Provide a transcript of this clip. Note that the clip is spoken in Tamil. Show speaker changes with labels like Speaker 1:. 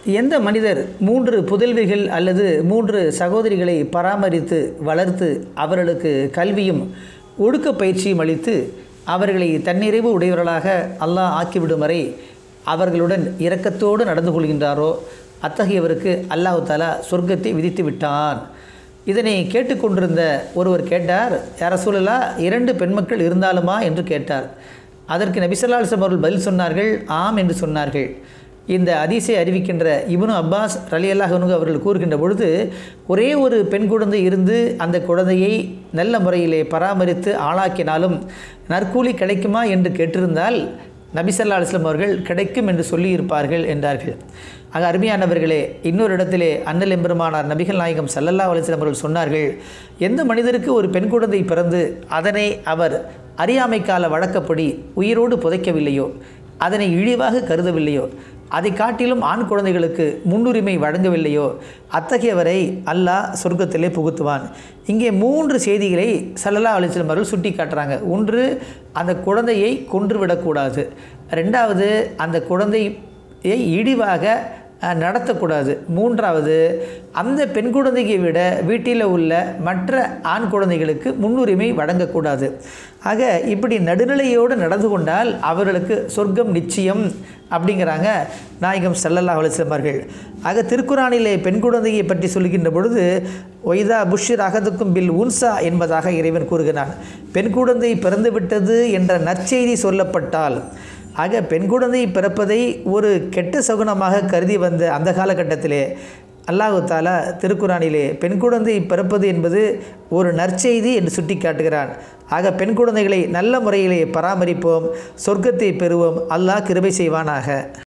Speaker 1: எந்த மனிதர் மூன்று புதல்விகள் அல்லது மூன்று சகோதரிகளை பராமரித்து வளர்த்து அவர்களுக்கு கல்வியும் ஒடுக்க பயிற்சியும் அளித்து அவர்களை தன்னிறைவு உடையவர்களாக அல்லாஹ் ஆக்கிவிடும் வரை அவர்களுடன் இரக்கத்தோடு நடந்து கொள்கின்றாரோ அத்தகையவருக்கு அல்லாஹு தாலா சொர்க்கத்தை விதித்து விட்டான் இதனை கேட்டுக்கொண்டிருந்த ஒருவர் கேட்டார் யார சூழலா இரண்டு பெண்மக்கள் இருந்தாலுமா என்று கேட்டார் அதற்கு நபிசல்லாஸ்லம் அவர்கள் பதில் சொன்னார்கள் ஆம் என்று சொன்னார்கள் இந்த அதிசை அறிவிக்கின்ற இப்னு அப்பாஸ் ரலி அல்லாஹனுக்கு அவர்கள் கூறுகின்ற பொழுது ஒரே ஒரு பெண் குழந்தை இருந்து அந்த குழந்தையை நல்ல முறையிலே பராமரித்து ஆளாக்கினாலும் நற்கூலி கிடைக்குமா என்று கேட்டிருந்தால் நபிசல்லா அலுவலம் அவர்கள் கிடைக்கும் என்று சொல்லியிருப்பார்கள் என்றார்கள் ஆக அருமையானவர்களே இன்னொரு இடத்திலே அண்ணல் எம்பெருமானார் நபிகள் நாயகம் சல்லல்லா அலிஸ்லாம் அவர்கள் சொன்னார்கள் எந்த மனிதருக்கு ஒரு பெண் குழந்தை பிறந்து அதனை அவர் அறியாமை கால வழக்கப்படி உயிரோடு புதைக்கவில்லையோ அதனை இழிவாக கருதவில்லையோ அதை காட்டிலும் ஆண் குழந்தைகளுக்கு முன்னுரிமை வழங்கவில்லையோ அத்தகையவரை அல்லாஹ் சொர்க்கத்திலே புகுத்துவான் இங்கே மூன்று செய்திகளை சல்லல்லா அலிஸ்லம் அவர்கள் சுட்டி காட்டுறாங்க ஒன்று அந்த குழந்தையை கொன்று விடக்கூடாது ரெண்டாவது அந்த குழந்தையை இழிவாக அஹ், நடத்தக்கூடாது மூன்றாவது அந்த பெண் குழந்தையை விட வீட்டில் உள்ள மற்ற ஆண் குழந்தைகளுக்கு முன்னுரிமை வழங்கக்கூடாது ஆக இப்படி நடுநிலையோடு நடந்து கொண்டால் அவர்களுக்கு சொர்க்கம் நிச்சயம் அப்படிங்கிறாங்க நாயகம் சல்லல்லா அலிஸ்லம் அவர்கள் ஆக திருக்குறானிலே பெண் குழந்தையை பற்றி சொல்கின்ற பொழுது ஒய்தா புஷ்ஷிர் அகதுக்கும் பில் உன்சா என்பதாக இறைவன் கூறுகிறான் பெண் குழந்தை பிறந்து விட்டது என்ற நற்செய்தி சொல்லப்பட்டால் ஆக பெண் குழந்தை பிறப்பதை ஒரு கெட்ட சகுனமாக கருதி வந்த அந்த காலகட்டத்திலே அல்லாஹு தாலா திருக்குறானிலே பெண் குழந்தை பிறப்பது என்பது ஒரு நற்செய்தி என்று சுட்டி காட்டுகிறான் ஆக பெண் குழந்தைகளை நல்ல முறையிலே பராமரிப்போம் சொர்க்கத்தை பெறுவோம் அல்லாஹ் கிருபை செய்வானாக